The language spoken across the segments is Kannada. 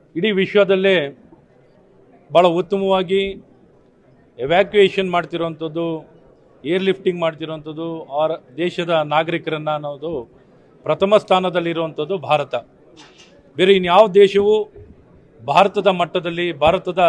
ಇಡೀ ವಿಶ್ವದಲ್ಲೇ ಭಾಳ ಉತ್ತಮವಾಗಿ ಎವ್ಯಾಕ್ಯುಯೇಷನ್ ಮಾಡ್ತಿರೋವಂಥದ್ದು ಏರ್ ಲಿಫ್ಟಿಂಗ್ ಮಾಡ್ತಿರೋವಂಥದ್ದು ಆರ್ ದೇಶದ ನಾಗರಿಕರನ್ನು ಅನ್ನೋದು ಪ್ರಥಮ ಸ್ಥಾನದಲ್ಲಿರುವಂಥದ್ದು ಭಾರತ ಬೇರೆ ಇನ್ಯಾವ ದೇಶವು ಭಾರತದ ಮಟ್ಟದಲ್ಲಿ ಭಾರತದ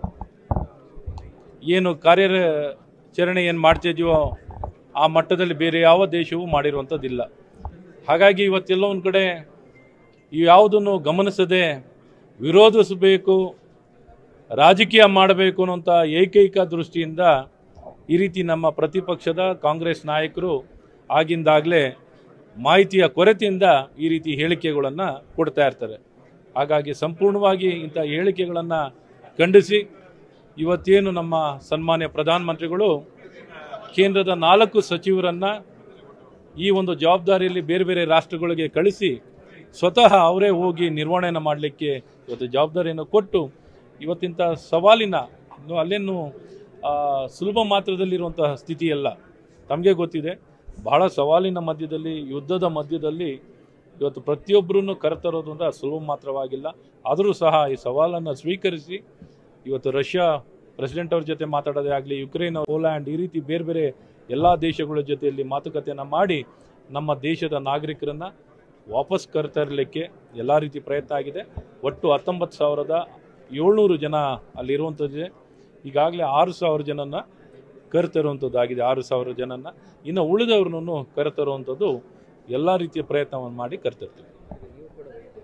ಏನು ಕಾರ್ಯಾಚರಣೆ ಏನು ಮಾಡ್ತಿದ್ಯೋ ಆ ಮಟ್ಟದಲ್ಲಿ ಬೇರೆ ಯಾವ ದೇಶವೂ ಮಾಡಿರುವಂಥದ್ದಿಲ್ಲ ಹಾಗಾಗಿ ಇವತ್ತೆಲ್ಲ ಒಂದು ಕಡೆ ಯಾವುದನ್ನು ಗಮನಿಸದೆ ವಿರೋಧಿಸಬೇಕು ರಾಜಕೀಯ ಮಾಡಬೇಕು ಅನ್ನೋಂಥ ಏಕೈಕ ದೃಷ್ಟಿಯಿಂದ ಈ ರೀತಿ ನಮ್ಮ ಪ್ರತಿಪಕ್ಷದ ಕಾಂಗ್ರೆಸ್ ನಾಯಕರು ಆಗಿಂದಾಗಲೇ ಮಾಹಿತಿಯ ಕೊರತೆಯಿಂದ ಈ ರೀತಿ ಹೇಳಿಕೆಗಳನ್ನು ಕೊಡ್ತಾ ಇರ್ತಾರೆ ಹಾಗಾಗಿ ಸಂಪೂರ್ಣವಾಗಿ ಇಂಥ ಹೇಳಿಕೆಗಳನ್ನು ಖಂಡಿಸಿ ಇವತ್ತೇನು ನಮ್ಮ ಸನ್ಮಾನ್ಯ ಪ್ರಧಾನಮಂತ್ರಿಗಳು ಕೇಂದ್ರದ ನಾಲ್ಕು ಸಚಿವರನ್ನು ಈ ಒಂದು ಜವಾಬ್ದಾರಿಯಲ್ಲಿ ಬೇರೆ ಬೇರೆ ರಾಷ್ಟ್ರಗಳಿಗೆ ಕಳಿಸಿ ಸ್ವತಃ ಅವರೇ ಹೋಗಿ ನಿರ್ವಹಣೆಯನ್ನು ಮಾಡಲಿಕ್ಕೆ ಇವತ್ತು ಜವಾಬ್ದಾರಿಯನ್ನು ಕೊಟ್ಟು ಇವತ್ತಿಂಥ ಸವಾಲಿನ ಇನ್ನು ಅಲ್ಲೇನು ಆ, ಸುಲಭ ಮಾತ್ರದಲ್ಲಿರುವಂತಹ ಸ್ಥಿತಿಯಲ್ಲ ತಮಗೆ ಗೊತ್ತಿದೆ ಬಹಳ ಸವಾಲಿನ ಮಧ್ಯದಲ್ಲಿ ಯುದ್ಧದ ಮಧ್ಯದಲ್ಲಿ ಇವತ್ತು ಪ್ರತಿಯೊಬ್ಬರನ್ನು ಕರೆತರೋದು ಅಂದರೆ ಸುಲಭ ಮಾತ್ರವಾಗಿಲ್ಲ ಆದರೂ ಸಹ ಈ ಸವಾಲನ್ನು ಸ್ವೀಕರಿಸಿ ಇವತ್ತು ರಷ್ಯಾ ಪ್ರೆಸಿಡೆಂಟ್ ಅವ್ರ ಜೊತೆ ಮಾತಾಡೋದೇ ಆಗಲಿ ಯುಕ್ರೇನ್ ಪೋಲ್ಯಾಂಡ್ ಈ ರೀತಿ ಬೇರೆ ಬೇರೆ ಎಲ್ಲ ದೇಶಗಳ ಜೊತೆಯಲ್ಲಿ ಮಾತುಕತೆಯನ್ನು ಮಾಡಿ ನಮ್ಮ ದೇಶದ ನಾಗರಿಕರನ್ನು ವಾಪಸ್ ಕರೆತರಲಿಕ್ಕೆ ಎಲ್ಲ ರೀತಿ ಪ್ರಯತ್ನ ಆಗಿದೆ ಒಟ್ಟು ಹತ್ತೊಂಬತ್ತು ಸಾವಿರದ ಏಳ್ನೂರು ಜನ ಅಲ್ಲಿರುವಂಥದ್ದಿದೆ ಈಗಾಗಲೇ ಆರು ಸಾವಿರ ಜನನ ಕರೆತರುವಂಥದ್ದಾಗಿದೆ ಆರು ಸಾವಿರ ಜನನ ಇನ್ನು ಉಳಿದವ್ರನ್ನೂ ಕರೆತರುವಂಥದ್ದು ಎಲ್ಲ ರೀತಿಯ ಪ್ರಯತ್ನವನ್ನು ಮಾಡಿ ಕರೆತರ್ತೀವಿ